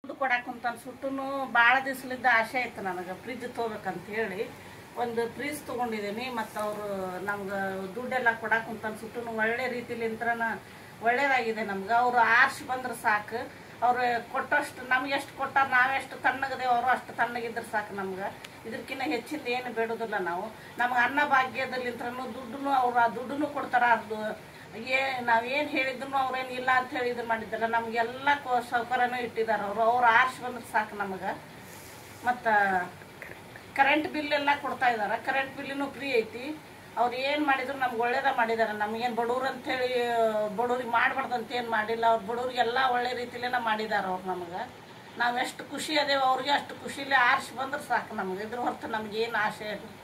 ದುಡ್ಡು ಕೊಡಾಕಂತ ಸುಟ್ಟನು ಭಾಳ ದಿವ್ಸಲಿದ್ದ ಆಸೆ ಆಯ್ತು ನನಗೆ ಫ್ರಿಜ್ ತೊಗೋಬೇಕಂತ ಹೇಳಿ ಒಂದು ಫ್ರಿಜ್ ತೊಗೊಂಡಿದ್ದೀನಿ ಮತ್ತು ಅವರು ನಮ್ಗೆ ದುಡ್ಡೆಲ್ಲ ಕೊಡಾಕಂತ ಸುಟ್ಟನು ಒಳ್ಳೆ ರೀತಿಲಿಂತ್ರನ ಒಳ್ಳೇದಾಗಿದೆ ನಮ್ಗೆ ಅವರು ಆರ್ಸಿ ಬಂದ್ರೆ ಸಾಕು ಅವ್ರು ಕೊಟ್ಟಷ್ಟು ನಮ್ಗೆ ಎಷ್ಟು ಕೊಟ್ಟಾರ ನಾವೆಷ್ಟು ತಣ್ಣಗದೇವು ಅವರು ಅಷ್ಟು ತಣ್ಣಗಿದ್ರೆ ಸಾಕು ನಮ್ಗೆ ಇದಕ್ಕಿಂತ ಹೆಚ್ಚಿಂದ ಏನು ಬೇಡೋದಿಲ್ಲ ನಾವು ನಮ್ಗೆ ಅನ್ನ ಭಾಗ್ಯದಲ್ಲಿಂತ್ರನು ದುಡ್ಡು ಅವ್ರು ಆ ದುಡ್ಡನ್ನು ಕೊಡ್ತಾರ ಅದು ಏ ನಾವೇನು ಹೇಳಿದ್ರು ಅವ್ರೇನು ಇಲ್ಲ ಅಂತ ಹೇಳಿ ಇದು ಮಾಡಿದ್ದಲ್ಲ ನಮಗೆಲ್ಲ ಕೊ ಸೌಕರ್ಯನೂ ಇಟ್ಟಿದ್ದಾರೆ ಅವರು ಅವ್ರು ಆರ್ಸಿ ಬಂದ್ರೆ ಸಾಕು ನಮಗೆ ಮತ್ತು ಕರೆಂಟ್ ಬಿಲ್ ಎಲ್ಲ ಕೊಡ್ತಾ ಇದ್ದಾರೆ ಕರೆಂಟ್ ಬಿಲ್ಲಿನೂ ಫ್ರೀ ಐತಿ ಅವ್ರು ಏನು ಮಾಡಿದ್ರು ನಮ್ಗೆ ಒಳ್ಳೇದ ಮಾಡಿದ್ದಾರೆ ನಮಗೇನು ಬಡವ್ರು ಅಂತೇಳಿ ಬಡವ್ರಿಗೆ ಮಾಡಬಾರ್ದು ಅಂತ ಏನು ಮಾಡಿಲ್ಲ ಅವ್ರು ಬಡವ್ರಿಗೆಲ್ಲ ಒಳ್ಳೆ ರೀತಿಲೇನ ಮಾಡಿದ್ದಾರೆ ಅವ್ರು ನಮಗೆ ನಾವು ಎಷ್ಟು ಖುಷಿ ಅದೇವು ಅವ್ರಿಗೆ ಅಷ್ಟು ಖುಷಿಲೇ ಆರ್ಸಿ ಬಂದ್ರೆ ಸಾಕು ನಮ್ಗೆ ಇದ್ರ ಹೊರತು ನಮ್ಗೇನು ಆಸೆ ಇಲ್ಲ